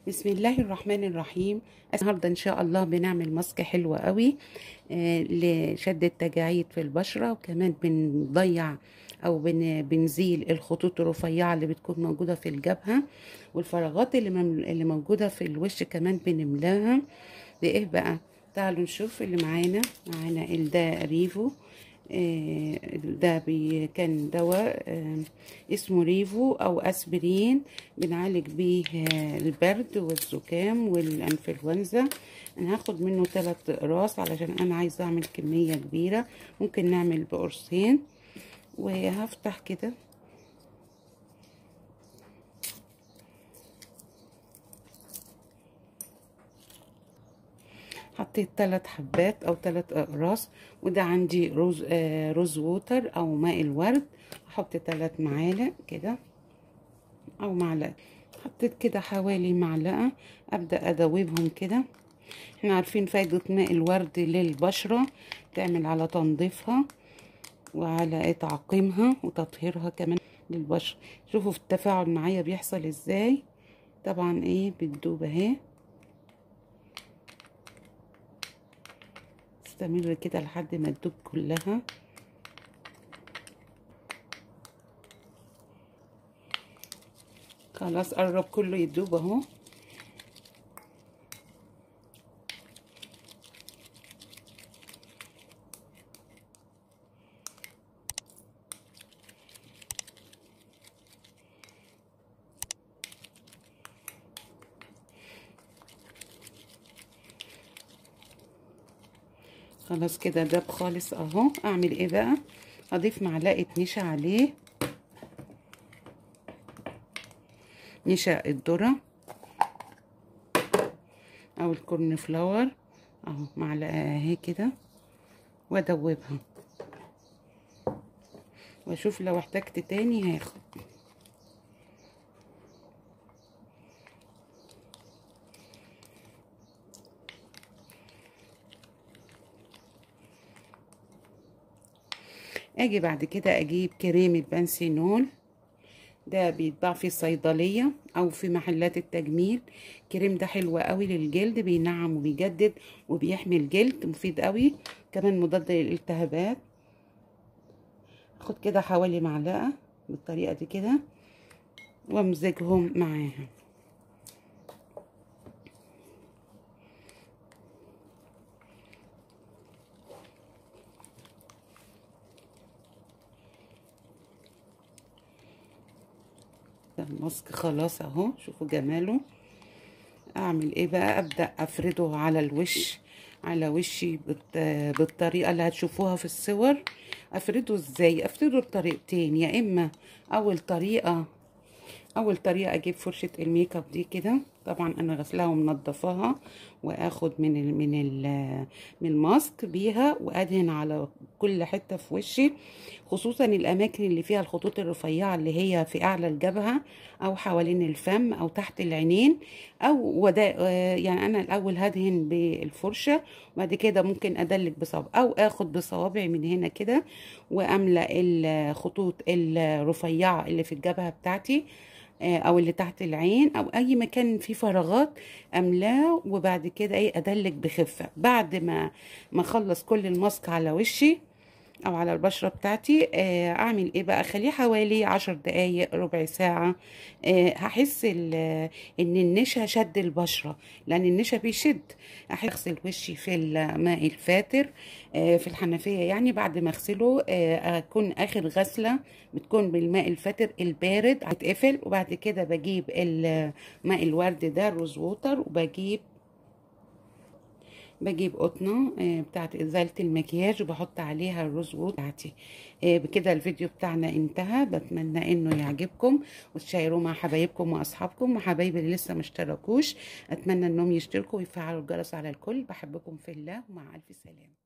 بسم الله الرحمن الرحيم النهارده ان شاء الله بنعمل ماسك حلوه قوي آه لشد التجاعيد في البشره وكمان بنضيع او بن بنزيل الخطوط الرفيعه اللي بتكون موجوده في الجبهه والفراغات اللي مم- اللي موجوده في الوش كمان بنملاها بايه بقى تعالوا نشوف اللي معانا معانا ده ريفو آه، ده بي كان دواء آه، اسمه ريفو او اسبرين بنعالج بيه آه، البرد والزكام والانفلونزا انا هاخد منه ثلاث اقراص علشان انا عايزه اعمل كميه كبيره ممكن نعمل بقرصين وهفتح كده حطيت ثلاث حبات او ثلاث اقراص وده عندي روز آه روز ووتر او ماء الورد احط ثلاث معالق كده او معلقه حطيت كده حوالي معلقه ابدا ادوبهم كده احنا عارفين فايده ماء الورد للبشره تعمل على تنظيفها وعلى تعقيمها وتطهيرها كمان للبشره شوفوا في التفاعل معايا بيحصل ازاي طبعا ايه بتدوب اهي استمر كده لحد ما تدوب كلها خلاص قرب كله يدوب اهو خلاص كده داب خالص اهو اعمل ايه بقى اضيف معلقه نشا عليه نشا الذره او الكورن فلاور اهو معلقه اهي كده وادوبها واشوف لو احتجت تاني هاخد اجي بعد كده اجيب كريمة بنسينول ده بيتباع في الصيدلية او في محلات التجميل كريم ده حلو قوي للجلد بينعم وبيجدد وبيحمي الجلد مفيد قوي كمان مضاد للالتهابات اخد كده حوالي معلقة بالطريقة دي كده وامزجهم معاها الماسك خلاص اهو شوفوا جماله اعمل ايه بقى ابدا افرده على الوش على وشي بالطريقه اللي هتشوفوها في الصور افرده ازاي افرده بطريقتين يا اما اول طريقه اول طريقه اجيب فرشه الميك اب دي كده طبعا انا غسلاها ومنضفاها واخد من ال من ال من الماسك بيها وادهن على كل حته في وشي خصوصا الاماكن اللي فيها الخطوط الرفيعه اللي هي في اعلى الجبهه او حوالين الفم او تحت العينين او ودا يعني انا الاول هدهن بالفرشه وبعد كده ممكن ادلك بصوابع او اخد بصوابعي من هنا كده واملا الخطوط الرفيعه اللي في الجبهه بتاعتي او اللي تحت العين او اي مكان فيه فراغات املاه وبعد كده ايه ادلك بخفه بعد ما ما اخلص كل الماسك على وشي او على البشره بتاعتي اعمل ايه بقى اخليه حوالي عشر دقايق ربع ساعه هحس ان النشا شد البشره لان النشا بيشد اغسل وشي في الماء الفاتر في الحنفيه يعني بعد ما اغسله اكون اخر غسله بتكون بالماء الفاتر البارد هتقفل وبعد كده بجيب الماء الورد ده روز ووتر وبجيب بجيب قطنة بتاعت إزالة المكياج وبحط عليها الروز وود بتاعتي بكده الفيديو بتاعنا انتهى بتمنى انه يعجبكم وتشيروه مع حبايبكم واصحابكم وحبايبي اللي لسه مشتركوش اتمنى انهم يشتركوا ويفعلوا الجرس على الكل بحبكم في الله ومع الف سلامه